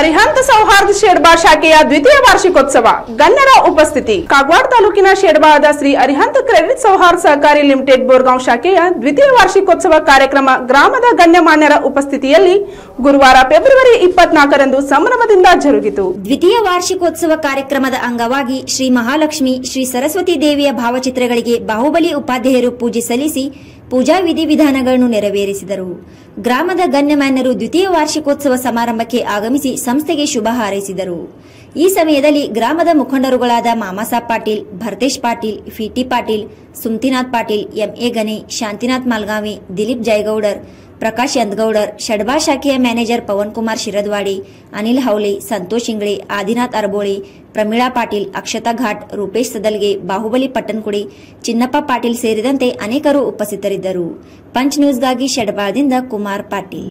ಅರಿಹಂತ ಸೌಹಾರ್ದ ಶೇಡ್ಬಾ ಶಾಖೆಯ ದ್ವಿತೀಯ ವಾರ್ಷಿಕೋತ್ಸವ ಗಣ್ಯರ ಉಪಸ್ಥಿತಿ ಕಾಗವಾಡ ತಾಲೂಕಿನ ಶೇಡ್ಬಾದ ಶ್ರೀ ಅರಿಹಂತ ಕ್ರೆಡಿಟ್ ಸೌಹಾರ್ದ ಸಹಕಾರಿ ಲಿಮಿಟೆಡ್ ಬೋರ್ಗಾಂವ್ ಶಾಖೆಯ ದ್ವಿತೀಯ ವಾರ್ಷಿಕೋತ್ಸವ ಕಾರ್ಯಕ್ರಮ ಗ್ರಾಮದ ಗಣ್ಯಮಾನ್ಯರ ಉಪಸ್ಥಿತಿಯಲ್ಲಿ ಗುರುವಾರ ಫೆಬ್ರವರಿ ಇಪ್ಪತ್ನಾಲ್ಕರಂದು ಸಂಭ್ರಮದಿಂದ ಜರುಗಿತು ದ್ವಿತೀಯ ವಾರ್ಷಿಕೋತ್ಸವ ಕಾರ್ಯಕ್ರಮದ ಅಂಗವಾಗಿ ಶ್ರೀ ಮಹಾಲಕ್ಷ್ಮಿ ಶ್ರೀ ಸರಸ್ವತಿ ದೇವಿಯ ಭಾವಚಿತ್ರಗಳಿಗೆ ಬಾಹುಬಲಿ ಉಪಾಧ್ಯಾಯರು ಪೂಜೆ ಸಲ್ಲಿಸಿ ಪೂಜಾ ವಿಧಿವಿಧಾನಗಳನ್ನು ನೆರವೇರಿಸಿದರು ಗ್ರಾಮದ ಗಣ್ಯಮಾನ್ಯರು ದ್ವಿತೀಯ ವಾರ್ಷಿಕೋತ್ಸವ ಸಮಾರಂಭಕ್ಕೆ ಆಗಮಿಸಿ ಸಂಸ್ಥೆಗೆ ಶುಭ ಹಾರೈಸಿದರು ಈ ಸಮಯದಲ್ಲಿ ಗ್ರಾಮದ ಮುಖಂಡರುಗಳಾದ ಮಾಮಾಸಾಬ್ ಪಾಟೀಲ್ ಭರತೇಶ್ ಪಾಟೀಲ್ ಫಿಟಿ ಪಾಟೀಲ್ ಸುಮ್ತಿನಾಥ್ ಪಾಟೀಲ್ ಎಂಎ ಗನೆ ಶಾಂತಿನಾಥ್ ಮಾಲ್ಗಾವಿ ದಿಲೀಪ್ ಜಯಗೌಡರ್ ಪ್ರಕಾಶ್ ಯಂದಗೌಡರ್ ಷಡ್ಬಾ ಶಾಖೆಯ ಮ್ಯಾನೇಜರ್ ಪವನ್ ಕುಮಾರ್ ಶಿರದ್ವಾಡಿ ಅನಿಲ್ ಹೌಲೆ ಸಂತೋಷ್ ಇಂಗ್ಳೆ ಆದಿನಾಥ್ ಅರಬೋಳಿ ಪ್ರಮೀಳಾ ಪಾಟೀಲ್ ಅಕ್ಷತಾ ಘಾಟ್ ರೂಪೇಶ್ ಸದಲ್ಗೆ ಬಾಹುಬಲಿ ಪಟ್ಟಣಕುಡಿ ಚಿನ್ನಪ್ಪ ಪಾಟೀಲ್ ಸೇರಿದಂತೆ ಅನೇಕರು ಉಪಸ್ಥಿತರಿದ್ದರು ಪಂಚ್ ನ್ಯೂಸ್ಗಾಗಿ ಷಡ್ಬಾದಿಂದ ಕುಮಾರ್ ಪಾಟೀಲ್